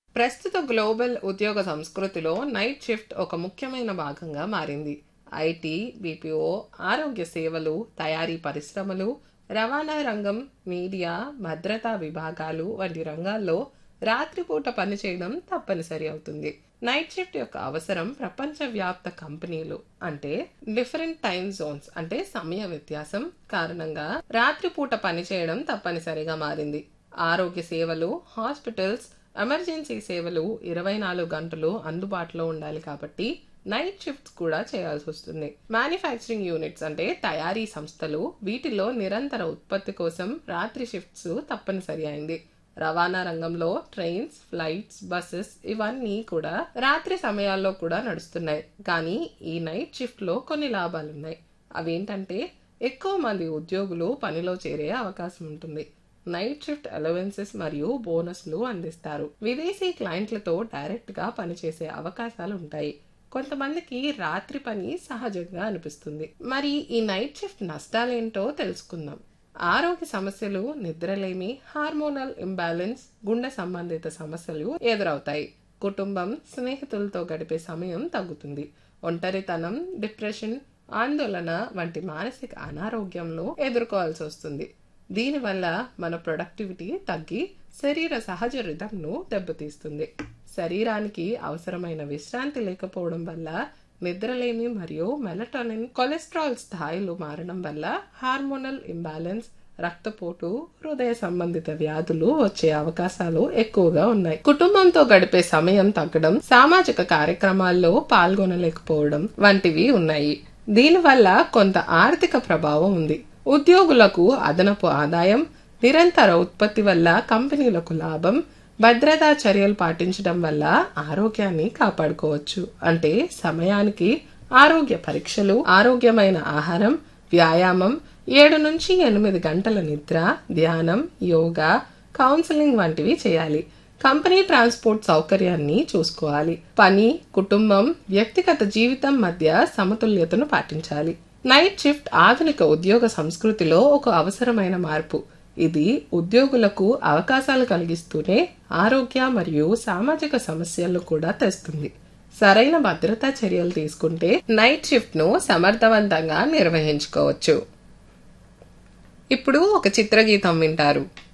ప్రస్తుత గ్లోబల్ ఉద్యోగ సంస్కృతిలో నైట్ షిఫ్ట్ ఒక ముఖ్యమైన భాగంగా మారింది ఐటీ బీపీఓ ఆరోగ్య సేవలు తయారీ పరిశ్రమలు రవాణా రంగం మీడియా భద్రతా విభాగాలు వంటి రంగాల్లో రాత్రిపూట పనిచేయడం తప్పనిసరి అవుతుంది నైట్ షిఫ్ట్ యొక్క అవసరం ప్రపంచవ్యాప్త కంపెనీలు అంటే డిఫరెంట్ టైమ్ జోన్స్ అంటే సమయ వ్యత్యాసం కారణంగా రాత్రిపూట పనిచేయడం తప్పనిసరిగా మారింది ఆరోగ్య సేవలు హాస్పిటల్స్ ఎమర్జెన్సీ సేవలు ఇరవై నాలుగు గంటలు అందుబాటులో ఉండాలి కాబట్టి నైట్ షిఫ్ట్స్ కూడా చేయాల్సి వస్తుంది మ్యానుఫ్యాక్చరింగ్ యూనిట్స్ అంటే తయారీ సంస్థలు వీటిలో నిరంతర ఉత్పత్తి కోసం రాత్రి షిఫ్ట్స్ తప్పనిసరి అయింది రవాణా రంగంలో ట్రైన్స్ ఫ్లైట్స్ బస్సెస్ ఇవన్నీ కూడా రాత్రి సమయాల్లో కూడా నడుస్తున్నాయి కానీ ఈ నైట్ షిఫ్ట్ లో కొన్ని లాభాలున్నాయి అవేంటంటే ఎక్కువ మంది ఉద్యోగులు పనిలో చేరే అవకాశం ఉంటుంది నైట్ షిఫ్ట్ అలవెన్సెస్ మరియు బోనస్లు అందిస్తారు విదేశీ క్లయింట్లతో డైరెక్ట్ గా పనిచేసే అవకాశాలు ఉంటాయి కొంతమందికి రాత్రి పని సహజంగా అనిపిస్తుంది మరి ఈ నైట్ షిఫ్ట్ నష్టాలేంటో తెలుసుకుందాం ఆరోగ్య సమస్యలు నిద్రలేమి హార్మోనల్ ఇంబ్యాలెన్స్ గుండె సంబంధిత సమస్యలు ఎదురవుతాయి కుటుంబం స్నేహితులతో గడిపే సమయం తగ్గుతుంది ఒంటరితనం డిప్రెషన్ ఆందోళన వంటి మానసిక అనారోగ్యంలో ఎదుర్కోవాల్సి వస్తుంది దీనివల్ల మన ప్రొడక్టివిటీ తగ్గి శరీర సహజ రిధంను దెబ్బతీస్తుంది శరీరానికి అవసరమైన విశ్రాంతి లేకపోవడం వల్ల నిద్రలేమి మరియు మెలటోనిన్ కొలెస్ట్రాల్ స్థాయిలు మారడం వల్ల హార్మోనల్ ఇంబ్యాలెన్స్ రక్తపోటు హృదయ సంబంధిత వ్యాధులు వచ్చే అవకాశాలు ఎక్కువగా ఉన్నాయి కుటుంబంతో గడిపే సమయం తగ్గడం సామాజిక కార్యక్రమాల్లో పాల్గొనలేకపోవడం వంటివి ఉన్నాయి దీనివల్ల కొంత ఆర్థిక ప్రభావం ఉంది ఉద్యోగులకు అదనపు ఆదాయం నిరంతర ఉత్పత్తి వల్ల కంపెనీలకు లాభం భద్రతా చర్యలు పాటించడం వల్ల ఆరోగ్యాన్ని కాపాడుకోవచ్చు అంటే సమయానికి ఆరోగ్య పరీక్షలు ఆరోగ్యమైన ఆహారం వ్యాయామం ఏడు నుంచి ఎనిమిది గంటల నిద్ర ధ్యానం యోగా కౌన్సిలింగ్ వంటివి చేయాలి కంపెనీ ట్రాన్స్పోర్ట్ సౌకర్యాన్ని చూసుకోవాలి పని కుటుంబం వ్యక్తిగత జీవితం మధ్య సమతుల్యతను పాటించాలి నైట్ షిఫ్ట్ ఆధునిక ఉద్యోగ సంస్కృతిలో ఒక అవసరమైన మార్పు ఇది ఉద్యోగులకు అవకాశాలు కలిగిస్తూనే ఆరోగ్య మరియు సామాజిక సమస్యలను కూడా తెస్తుంది సరైన భద్రతా చర్యలు తీసుకుంటే నైట్ షిఫ్ట్ ను సమర్థవంతంగా నిర్వహించుకోవచ్చు ఇప్పుడు ఒక చిత్రగీతం వింటారు